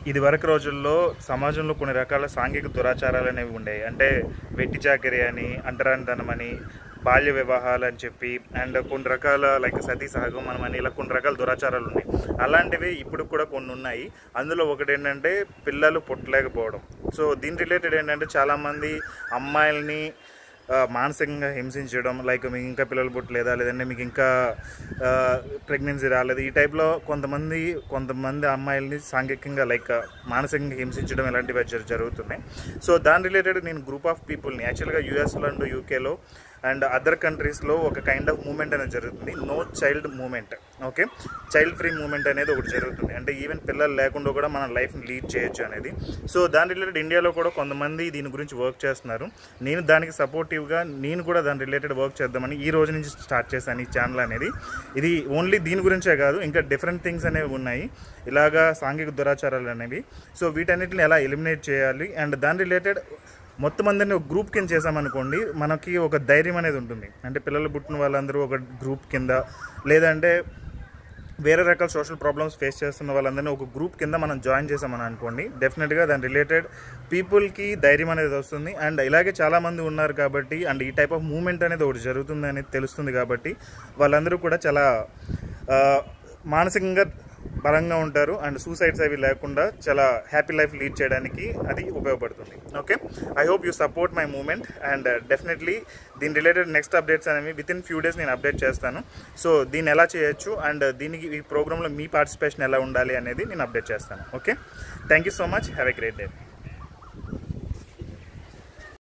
ఇది వరకు రోజుల్లో సమాజంలో కొన్ని రకాల సాంఘిక దురాచారాలు అనేవి ఉండేవి అంటే వెట్టి చాకరీ అని అంటరానితనం అని బాల్య వివాహాలు అని చెప్పి అండ్ కొన్ని రకాల లైక్ సతీ సహగమనం అని ఇలా కొన్ని రకాల దురాచారాలు ఉన్నాయి అలాంటివి ఇప్పుడు కూడా కొన్ని ఉన్నాయి అందులో ఒకటి ఏంటంటే పిల్లలు పుట్టలేకపోవడం సో దీని రిలేటెడ్ ఏంటంటే చాలామంది అమ్మాయిల్ని ఆ, మానసికంగా హింసించడం లైక్ మీకు ఇంకా పిల్లలు పుట్టలేదా లేదంటే మీకు ఇంకా ప్రెగ్నెన్సీ రాలేదు ఈ టైప్లో కొంతమంది కొంతమంది అమ్మాయిల్ని సాంఘికంగా లైక్ మానసికంగా హింసించడం ఇలాంటివి జరు- జరుగుతున్నాయి సో దాని రిలేటెడ్ నేను గ్రూప్ ఆఫ్ పీపుల్ని యాక్చువల్గా యూఎస్లో అండ్ యూకేలో అండ్ అదర్ కంట్రీస్లో ఒక కైండ్ ఆఫ్ మూమెంట్ అనేది జరుగుతుంది no child moment okay child free moment అనేది ఒకటి జరుగుతుంది అంటే ఈవెన్ పిల్లలు లేకుండా కూడా మన లైఫ్ని లీడ్ చేయొచ్చు అనేది సో దాని రిలేటెడ్ ఇండియాలో కూడా కొంతమంది దీని గురించి వర్క్ చేస్తున్నారు నేను దానికి సపోర్టివ్గా నేను కూడా దాని రిలేటెడ్ వర్క్ చేద్దామని ఈ రోజు నుంచి స్టార్ట్ చేశాను ఈ ఛానల్ అనేది ఇది ఓన్లీ దీని గురించే కాదు ఇంకా డిఫరెంట్ థింగ్స్ అనేవి ఉన్నాయి ఇలాగా సాంఘిక దురాచారాలు అనేవి సో వీటన్నిటిని ఎలా ఎలిమినేట్ చేయాలి అండ్ దాని రిలేటెడ్ మొత్తం అందరినీ ఒక గ్రూప్ కింద చేసామనుకోండి మనకి ఒక ధైర్యం అనేది ఉంటుంది అంటే పిల్లలు పుట్టిన వాళ్ళందరూ ఒక గ్రూప్ కింద లేదంటే వేరే రకాల సోషల్ ప్రాబ్లమ్స్ ఫేస్ చేస్తున్న వాళ్ళందరినీ ఒక గ్రూప్ కింద మనం జాయిన్ చేసామని అనుకోండి డెఫినెట్గా దాని రిలేటెడ్ పీపుల్కి ధైర్యం అనేది వస్తుంది అండ్ ఇలాగే చాలామంది ఉన్నారు కాబట్టి అండ్ ఈ టైప్ ఆఫ్ మూమెంట్ అనేది ఒకటి జరుగుతుంది అనేది తెలుస్తుంది కాబట్టి వాళ్ళందరూ కూడా చాలా ఆ, మానసికంగా బలంగా ఉంటారు అండ్ సూసైడ్స్ అవి లేకుండా చాలా హ్యాపీ లైఫ్ లీడ్ చేయడానికి అది ఉపయోగపడుతుంది okay I hope you support my moment and definitely దీని రిలేటెడ్ నెక్స్ట్ అప్డేట్స్ అనేవి విత్ ఇన్ ఫ్యూ డేస్ నేను అప్డేట్ చేస్తాను సో దీన్ని ఎలా చేయొచ్చు అండ్ దీనికి ఈ ప్రోగ్రాంలో మీ పార్టిసిపేషన్ ఎలా ఉండాలి అనేది నేను అప్డేట్ చేస్తాను okay thank you so much have a great day